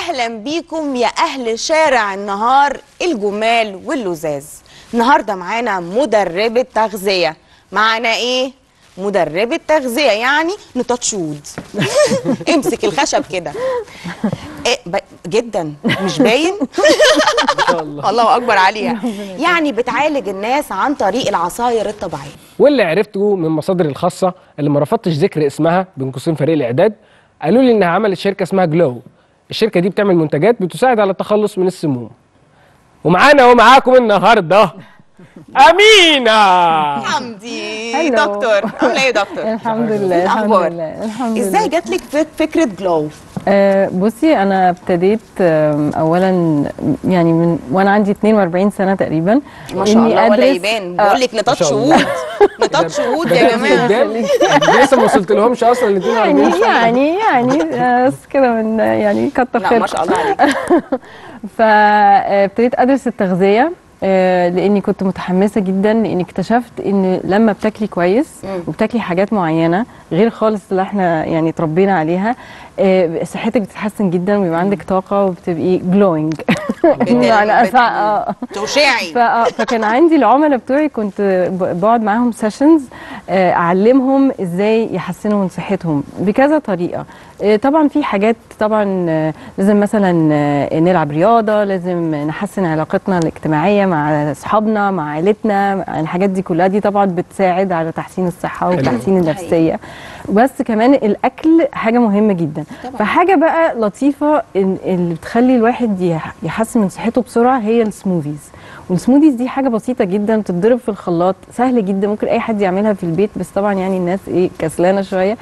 اهلا بيكم يا اهل شارع النهار الجمال واللزاز النهارده معانا مدربه تغذيه معانا ايه مدربه تغذيه يعني نتاتشود امسك الخشب كده إيه ب... جدا مش باين الله الله اكبر عليها يعني بتعالج الناس عن طريق العصاير الطبيعيه واللي عرفته من مصادري الخاصه اللي ما رفضتش ذكر اسمها بين قوسين فريق الاعداد قالوا لي انها عملت شركه اسمها جلو الشركه دي بتعمل منتجات بتساعد على التخلص من السموم ومعانا ومعاكم النهارده امينه حمدي هلو. دكتور عامله ايه يا دكتور الحمد لله إيه الحمد الأخبار؟ لله الحمد ازاي لله جات لك فكره جلو آه بصي انا ابتديت آم، اولا يعني من وانا عندي 42 سنه تقريبا ما شاء الله ولا يبان بقول لك نطاط ما شاء الله. شهود نطاط شهود يا جماعه قدام لسه ما وصلت لهمش اصلا الاثنين يعني يعني يعني آه، بس كده من يعني كتر لا خير ما شاء الله عليك فابتديت ادرس التغذيه آه، لاني كنت متحمسه جدا لاني اكتشفت ان لما بتاكلي كويس وبتاكلي حاجات معينه غير خالص اللي احنا يعني اتربينا عليها آه، صحتك بتتحسن جدا ويبقى عندك طاقه وبتبقي جلوينج يعني أسع- آه. توشعي ف- آه، فكان عندي العملاء بتوعي كنت ب- بقعد معاهم سيشنز اعلمهم ازاي يحسنوا من صحتهم بكذا طريقه آه، طبعا في حاجات طبعا آه، لازم مثلا آه، نلعب رياضه لازم نحسن علاقتنا الاجتماعيه مع اصحابنا مع عائلتنا الحاجات دي كلها دي طبعا بتساعد على تحسين الصحه وتحسين النفسيه بس كمان الاكل حاجه مهمه جدا طبعاً. فحاجه بقى لطيفه إن- اللي بتخلي الواحد يح- يحسن من صحته بسرعه هي السموذيز والسموذيز دي حاجه بسيطه جدا بتتضرب في الخلاط سهل جدا ممكن اي حد يعملها في البيت بس طبعا يعني الناس ايه كسلانه شويه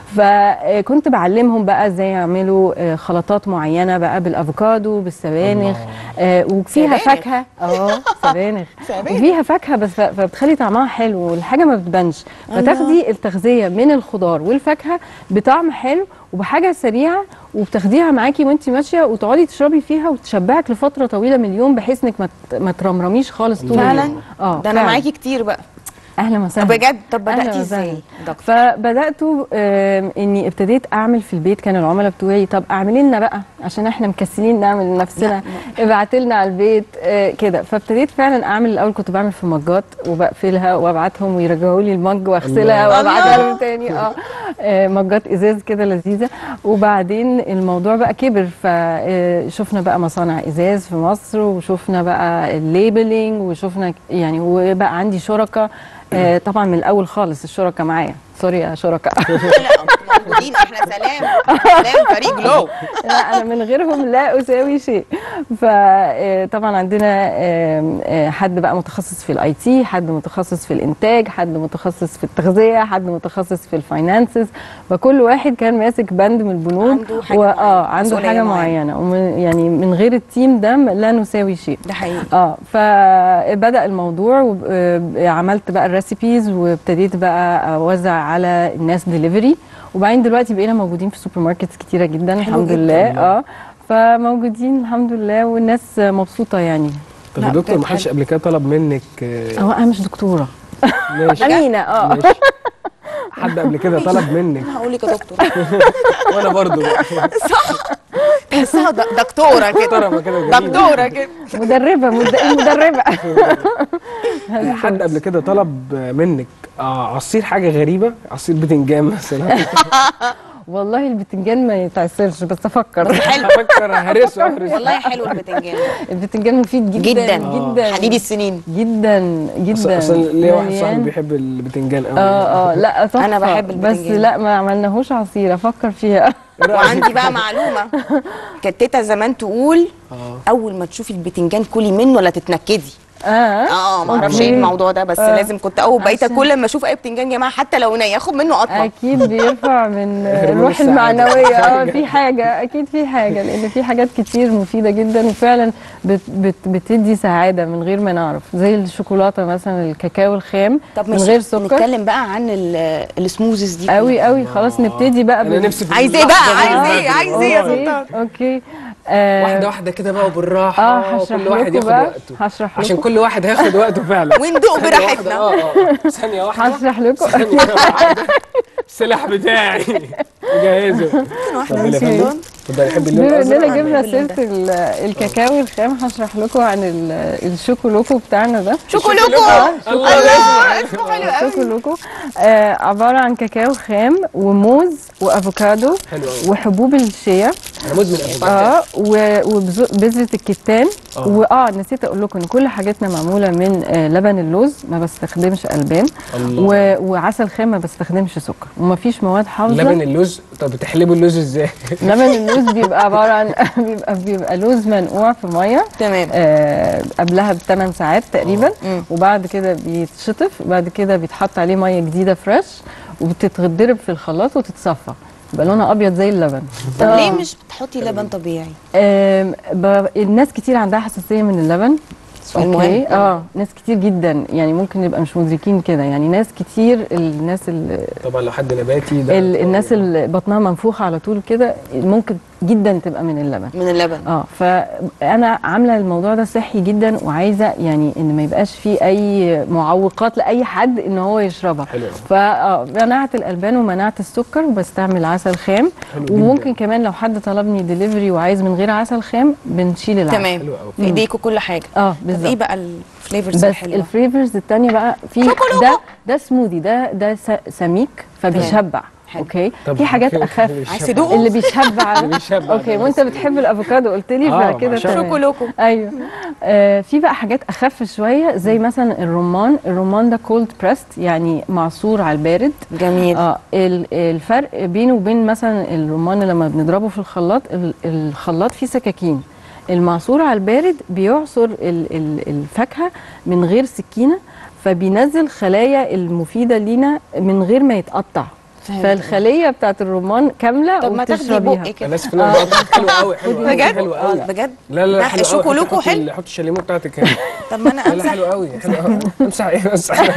فكنت بعلمهم بقى ازاي يعملوا آه، خلطات معينه بقى بالافوكادو بالسبانخ آه، وفيها سبانخ. فاكهه اه سبانخ سبانخ. وفيها فاكهه بس ف- فبتخلي طعمها حلو والحاجه ما بتبانش فتاخدي التغذيه من الخضار والفاكهه بطعم حلو وبحاجه سريعه وبتاخديها معاكي وانت ماشيه وتقعدي تشربي فيها وتشبعك لفتره طويله من اليوم بحيث انك ما ت- ما ترمرميش خالص طول فعلا اليوم اه ده انا فعلاً. معاكي كتير بقى اهلا وسهلا بجد طب أهلاً بداتي وسهلاً. ازاي دكتور فبدات آم، اني ابتديت اعمل في البيت كان العملاء بتوعي طب اعملي لنا بقى عشان احنا مكسلين نعمل لنفسنا ابعتي لنا على البيت آه، كده فابتديت فعلا اعمل الاول كنت بعمل في مجات وبقفلها وابعتهم ويرجعوا لي المج واغسلها الله. وابعتها الله. لهم تاني اه آه، مجات ازاز كده لذيذه وبعدين الموضوع بقى كبر فشفنا بقى مصانع ازاز في مصر وشفنا بقى الليبلينج وشفنا يعني وبقى عندي شركاء آه، طبعا من الاول خالص الشركاء معايا سوري يا شركاء لا موجودين احنا سلام سلام فريق جلو لا انا من غيرهم لا اساوي شيء فطبعا عندنا آم، آه، حد بقى متخصص في الاي تي حد متخصص في الانتاج حد متخصص في التغذيه حد متخصص في الفاينانسز فكل واحد كان ماسك بند من البنود عنده حاجة و- معينة، اه عنده مسؤولية حاجه معينة. معينه ومن يعني من غير التيم ده لا نساوي شيء ده حقيقي اه فبدا الموضوع وعملت بقى الريسيبيز وابتديت بقى اوزع على الناس دليفري وبعدين دلوقتي بقينا موجودين في سوبر ماركتس كتيره جدا الحمد جداً. لله اه فموجودين الحمد لله والناس مبسوطه يعني طب لا، يا دكتور بجد ما حدش حلو. قبل كده طلب منك آه، هو انا مش دكتوره ماشي امينه اه ماشي حد قبل كده طلب منك هقول لك يا دكتور وانا برضو صح تحسها د- دكتوره كده محترمه كده جميلة. دكتوره كده مدربه مد- مدربه حد قبل كده طلب منك آه، عصير حاجه غريبه عصير بتنجان مثلا والله البتنجان ما يتعسرش بس افكر حلو افكر هرسه هرسه والله حلو البتنجان البتنجان مفيد جدا جدا جدا حبيبي السنين جدا أصل- جدا اصل ليا واحد صاحبي مليان. بيحب البتنجان قوي اه اه لا تحفة أنا بحب بس البتنجان. لا ما عملناهوش عصير افكر فيها وعندي بقى معلومه كانت تيتا زمان تقول اه اول ما تشوفي البتنجان كلي منه لا تتنكدي اه اه ما اعرفش ايه أوكي. الموضوع ده بس آه. لازم كنت اول بقيت عشان- كل لما اشوف اي بتنجان يا جماعه حتى لو ني اخد منه قطمه اكيد بيرفع من هرمون الروح السعادة. المعنويه اه في حاجه اكيد في حاجه لان في حاجات كتير مفيده جدا وفعلا بت بت بتدي سعاده من غير ما نعرف زي الشوكولاته مثلا الكاكاو الخام طب من مش غير سكر نتكلم بقى عن ال- السموزيز دي قوي قوي خلاص نبتدي بقى انا بال- نفسي في عايز ايه بقى اللحظة عايز دي ايه عايز ايه يا اوكي سلطان اوكي آه، واحده واحده كده بقى وبالراحه اه هشرح كل واحد لكم ياخد بقى وقته هشرح عشان لكم كل واحد هياخد وقته فعلا وندوق ثانية واحدة، براحتنا اه اه ثانيه واحده هشرح لكم ثانيه واحده السلاح بتاعي مجهزه واحنا اتفضلي يا في فندم رمضان اتفضلي يحب اللون بما الازرق اننا جبنا اللون سيره ده. ال- الكاكاو الخام هشرح لكم عن ال- الشوكولوكو بتاعنا ده شوكولوكو الله الله اسمه حلو قوي شوكولوكو آه عباره عن كاكاو خام وموز وافوكادو حلو قوي وحبوب الشيا انا مدمن افوكادو اه وبذره الكتان آه. واه نسيت اقول لكم ان كل حاجاتنا معموله من آه لبن اللوز ما بستخدمش البان الله. و... وعسل خام ما بستخدمش سكر ومفيش مواد حافظه لبن اللوز طب بتحلبوا اللوز ازاي؟ لبن اللوز بيبقى عباره عن بيبقى بيبقى لوز منقوع في ميه تمام آه قبلها بثمان ساعات تقريبا مم. وبعد كده بيتشطف وبعد كده بيتحط عليه ميه جديده فريش وبتتضرب في الخلاط وتتصفى يبقى لونها ابيض زي اللبن طب آه. ليه مش بتحطي لبن طبيعي آم، ب... الناس كتير عندها حساسيه من اللبن سؤال مهم. اه ناس كتير جدا يعني ممكن نبقى مش مدركين كده يعني ناس كتير الناس ال... طبعا لو حد نباتي ده ال... الناس اللي بطنها منفوخه على طول كده ممكن جدا تبقى من اللبن من اللبن اه فانا عامله الموضوع ده صحي جدا وعايزه يعني ان ما يبقاش فيه اي معوقات لاي حد ان هو يشربها حلو أوي. فمنعت الالبان ومنعت السكر وبستعمل عسل خام حلو جدا. وممكن كمان لو حد طلبني دليفري وعايز من غير عسل خام بنشيل العسل تمام حلو قوي. في ايديك وكل حاجه اه طب بالظبط ايه بقى الفليفرز بس الحلوه الفليفرز التانية بقى في شوكولاتة. ده ده سموذي ده ده س- سميك فبيشبع حلو. اوكي طب في حاجات كده اخف بيشبع. عايز تدوقه؟ اللي بيشبع اللي بيشبع اوكي ده وانت بس. بتحب الافوكادو قلت لي آه، فكده بعشقه. تمام شوكولوكو ايوه آه في بقى حاجات اخف شويه زي مثلا الرمان الرمان ده كولد بريست يعني معصور على البارد جميل اه ال- الفرق بينه وبين مثلا الرمان لما بنضربه في الخلاط ال- الخلاط فيه سكاكين المعصور على البارد بيعصر ال- ال- الفاكهه من غير سكينه فبينزل خلايا المفيده لينا من غير ما يتقطع فهمت. فالخليه بتاعت الرمان كامله طب ما تاخدي وبتشربيها بقك انا كده اسف ان انا بقطع. حلو قوي حلو قوي بجد حلو قوي بجد لا لا ده لا حلو قوي. شوكولوكو حطي- حلو حطي الشاليمو بتاعتك هنا طب ما انا لا لا امسح حلو قوي حلو قوي امسح ايه امسح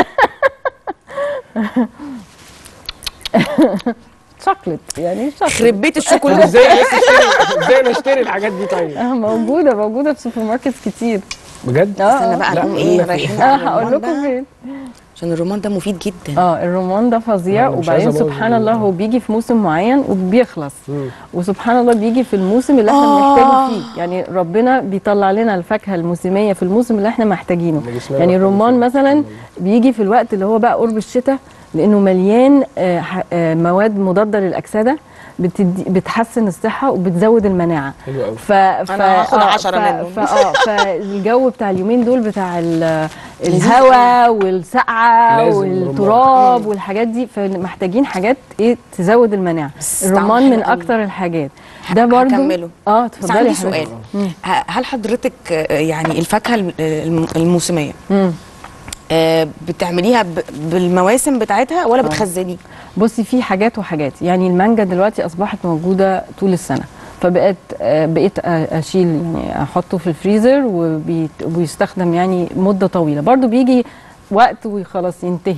شوكليت يعني شوكليت يخرب بيت طب الشوكولاته ازاي الناس تشتري ازاي نشتري الحاجات دي طيب اه موجوده موجوده في سوبر ماركتس كتير بجد اه استنى بقى لا، نقوم قولنا ايه في رايحين اه على هقول الرمان لكم بقى فين عشان الرمان ده مفيد جدا اه الرمان ده فظيع أنا مش وبعدين عايزة أبوظ سبحان الله ال- هو بيجي في موسم معين وبيخلص مم. وسبحان الله بيجي في الموسم اللي احنا آه. بنحتاجه فيه يعني ربنا بيطلع لنا الفاكهه الموسميه في الموسم اللي احنا محتاجينه اللي جسمنا يعني محتاجه الرمان فيه. مثلا بيجي في الوقت اللي هو بقى قرب الشتاء لانه مليان آه، ح- آه، مواد مضاده للاكسده بتدي بتحسن الصحه وبتزود المناعه حلو قوي ف... ف... هاخد آه، عشرة ف... منهم. ف... اه فالجو بتاع اليومين دول بتاع ال... الهواء والسقعه لازم والتراب رمان. والحاجات دي فمحتاجين حاجات ايه تزود المناعه بس طعمه الرمان حلو من قوي. اكتر الحاجات ه- ده برضو هكمله. اه بس اتفضلي عندي يا سؤال حبيبتي. مم. ه- هل حضرتك آه، يعني الفاكهه الم- الم- الموسميه مم. آه، بتعمليها ب- بالمواسم بتاعتها ولا بتخزني بصي في حاجات وحاجات يعني المانجا دلوقتي اصبحت موجوده طول السنه فبقيت آه، بقيت آه، اشيل يعني احطه في الفريزر وبيت- وبيستخدم يعني مده طويله برضو بيجي وقت وخلاص ينتهي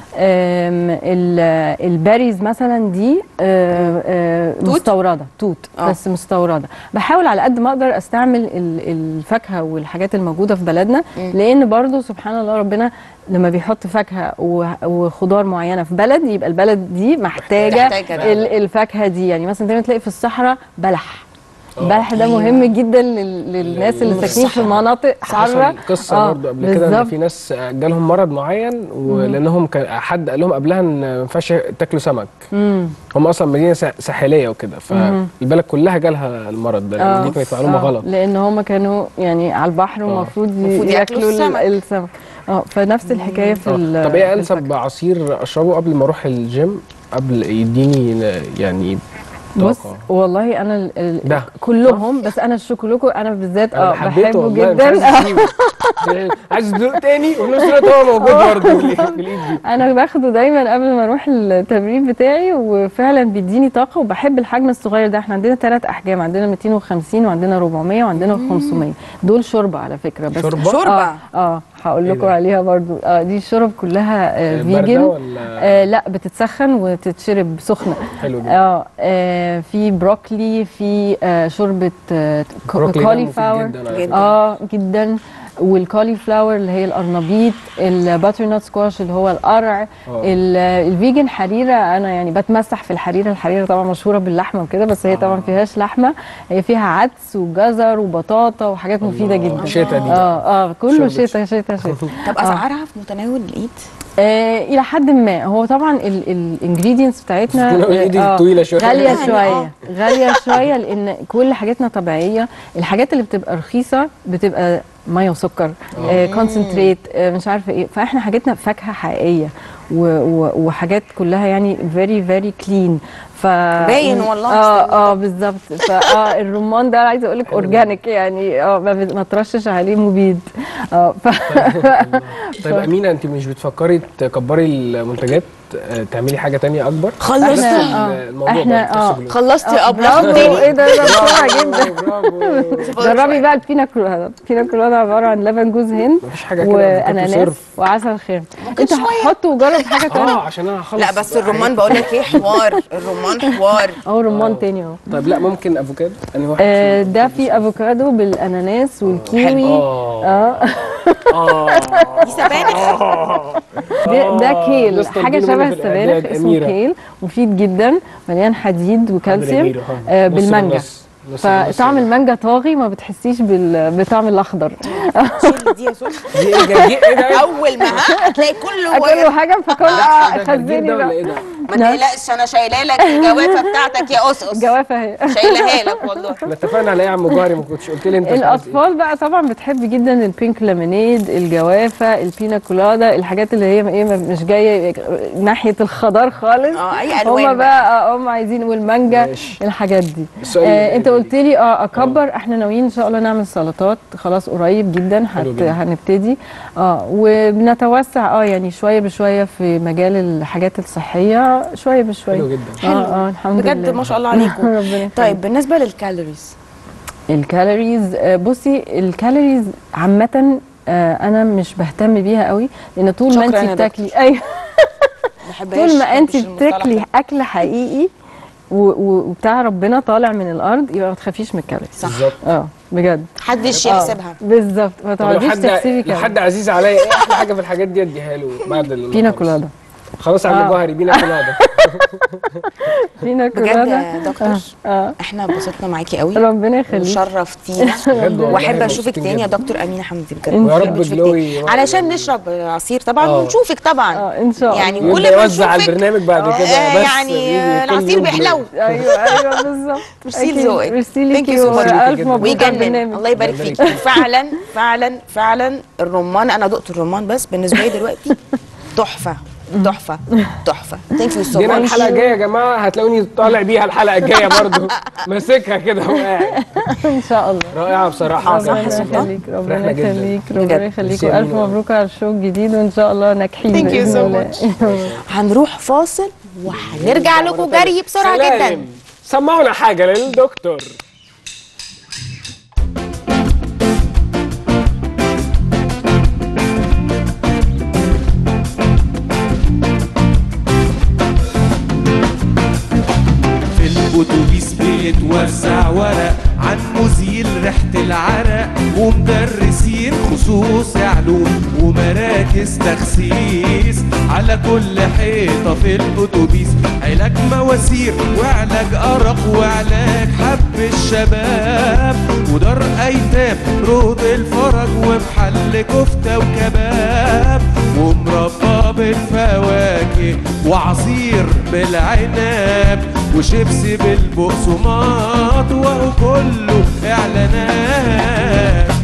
آم، ال- الباريز مثلا دي آه، آه، توت؟ مستورده توت آه. بس مستورده بحاول على قد ما اقدر استعمل ال- الفاكهه والحاجات الموجوده في بلدنا لان برضو سبحان الله ربنا لما بيحط فاكهه و- وخضار معينه في بلد يبقى البلد دي محتاجه محتاجة ده. ال- الفاكهه دي يعني مثلا دايما تلاقي في الصحراء بلح آه. البلح ده أيوة. مهم جدا لل- للناس اللي في ساكنين في الصحراء. مناطق حاره حصل قصه آه، برضه قبل كده ان بالظبط. في ناس جالهم مرض معين ولانهم كان حد قال لهم قبلها ان ما ينفعش تاكلوا سمك مم. هم اصلا مدينه سا- ساحليه وكده فالبلد كلها جالها المرض ده آه. دي كانت معلومه آه، غلط لان هم كانوا يعني على البحر ومفروض المفروض ياكلوا ياكلوا ال- السمك. السمك اه فنفس الحكايه في آه. ال- طب ايه في انسب الفاكهة. عصير اشربه قبل ما اروح الجيم قبل يديني يعني بص طاقه والله انا ال- ال- ده. كلهم بس انا الشوكولوكو انا بالذات انا اه حبيته بحبه والله مش جدا عايز اسيبه عايز ادوق تاني وفي نفس الوقت هو موجود برضه في الإيد- في الايد دي انا باخده دايما قبل ما اروح التمرين بتاعي وفعلا بيديني طاقه وبحب الحجم الصغير ده احنا عندنا ثلاث احجام عندنا 250 وعندنا 400 وعندنا 500 دول شوربه على فكره بس شوربة؟ شوربة؟ اه, آه هقول إيه لكم ده؟ عليها برضو اه دي الشورب كلها آه باردة فيجن ولا آه لا بتتسخن وتتشرب سخنه حلو جدا اه آه، في بروكلي في آه شوربه آه بروكلي ده كولي مفيد فلاور جدا على جدا. فكرة. اه جدا والكولي فلاور اللي هي القرنبيط الباتر نوت سكواش اللي هو القرع آه. ال- الفيجن حريره انا يعني بتمسح في الحريره الحريره طبعا مشهوره باللحمه وكده بس هي طبعا فيهاش لحمه هي فيها عدس وجزر وبطاطا وحاجات مفيده جدا شتا دي اه اه كله شوربة شتا شتا شتا طب اسعارها في متناول الايد آه الى حد ما هو طبعا الانجريدينتس بتاعتنا متناول الإيد آه، طويلة شوية. غاليه يعني شويه آه. غاليه شويه لان كل حاجاتنا طبيعيه الحاجات اللي بتبقى رخيصه بتبقى ميه وسكر آه كونسنتريت آه مش عارفه ايه فاحنا حاجاتنا فاكهه حقيقيه و و وحاجات كلها يعني فيري فيري كلين ف باين والله اه اه بالظبط فاه الرمان ده عايزه اقول لك اورجانيك يعني اه ما بت- ما ترشش عليه مبيد اه ف... طيب امينه انت مش بتفكري تكبري المنتجات آه، تعملي حاجه تانية اكبر خلصنا. نفس آه. الموضوع إحنا- برضه، آه. نفس الجلوس. خلصتي آه، اب برافو ايه ده ده بسرعه جدا برافو جربي بقى البينا كولادا البينا كولادا عباره عن لبن جوز هند مفيش حاجه كده واناناس صرف وعسل خام انت حط وجرب حاجه اه تانية عشان انا هخلص لا بس الرمان بقول لك ايه حوار الرمان حوار او رمان تاني اهو طيب لا ممكن افوكادو انا واحد آه، ده في افوكادو بالاناناس والكيوي اه اه اه دي سبانخ ده, ده كيل لسه حاجه تجيبه شبه مني في السبانخ الإعداد، اسمه أميرة. كيل مفيد جدا مليان حديد وكالسيوم أميرة، ها. آه، نص بالمانجا ونص. نص ونص. فطعم المانجا طاغي ما بتحسيش بال- بطعم الاخضر شيلي دي يا سول دي ايه ده؟ دي ايه ده؟ اول ما ها هتلاقي كله كله واقف. حاجه فكل ده جرجير خزني ده ولا بقى ايه ده؟ ما تقلقش انا شايله لك الجوافه بتاعتك يا قصقص الجوافه اهي شايلها لك والله احنا اتفقنا على ايه يا عم جوهري ما كنتش قلت لي انت مش عايز إيه؟ الاطفال بقى طبعا بتحب جدا البينك ليمونيد الجوافه البينا كولادا الحاجات اللي هي ايه مش جايه ناحيه الخضار خالص اه اي الوان هما بقى بقى اه هم عايزين والمانجا ماشي. الحاجات دي السؤال آه انت اللي- قلت لي اه اكبر احنا ناويين ان شاء الله نعمل سلطات خلاص قريب جدا حلو هت جدا. هنبتدي اه وبنتوسع اه يعني شويه بشويه في مجال الحاجات الصحيه شويه بشويه حلو جدا اه اه الحمد بجد لله ما شاء الله عليكم ربنا يخليك. طيب بالنسبه للكالوريز الكالوريز آه، بصي الكالوريز عامة آه، أنا مش بهتم بيها قوي لأن طول ما شكراً أنت يا بتاكلي أيوه بحبهاش طول ما أنت بحبش المصطلح بتاكلي ده. أكل حقيقي و- و- وبتاع ربنا طالع من الأرض يبقى ما تخافيش من الكالوريز صح بالظبط اه بجد محدش آه، يحسبها بالظبط ما طب لو تقعديش حد تحسبي لو كالوريز حد عزيز عليا ايه احلى حاجه في الحاجات دي اديها له بعد ال- بينا كولادا خلاص يا عم آه. جوهري بينا كولادا بينا بجد كولادا يا دكتور اه احنا اتبسطنا معاكي قوي ربنا يخليك وشرفتينا بجد والله واحب مبسوطين اشوفك تاني يا جدا. دكتور امينه حمدي بجد ويا بحب رب أشوفك جلوي تاني. وقت علشان يعني. نشرب عصير طبعا آه. ونشوفك طبعا اه ان شاء الله يعني يبقى كل ما يوزع على نشوفك البرنامج بعد كده آه، بس يعني يجي كل العصير يوم بيحلو بلوي. ايوه ايوه بالظبط ميرسي أكيد. لذوقك. ميرسي Thank ليكي you so much. والف جدا. مبروك على ويجنن البرنامج الله يبارك فيك فعلا فعلا فعلا الرمان انا دقت الرمان بس بالنسبه لي دلوقتي تحفه تحفه تحفه ثانك يو سو جينا ماتش الحلقه الجايه يا جماعه هتلاقوني طالع بيها الحلقه الجايه برضو ماسكها كده وقاعد ان شاء الله رائعه بصراحه صح يا ربنا سلطان؟ يخليك ربنا فرحنا جدا. يخليك بجد. ربنا يخليك ميرسي يا والف أمينة. مبروك على الشو الجديد وان شاء الله ناجحين Thank you بإذن so الله. هنروح فاصل وهنرجع لكم جري بسرعه جدا سلام. سمعونا حاجه للدكتور في الاتوبيس بيتوزع ورق عن مزيل ريحة العرق ومدرسين خصوص علوم ومراكز تخسيس على كل حيطة في الاتوبيس علاج مواسير وعلاج أرق وعلاج حب الشباب ودار أيتام روض الفرج ومحل كفتة وكباب ومربى بالفواكه وعصير بالعنب وشيبسي بالبقسماط وهو كله اعلانات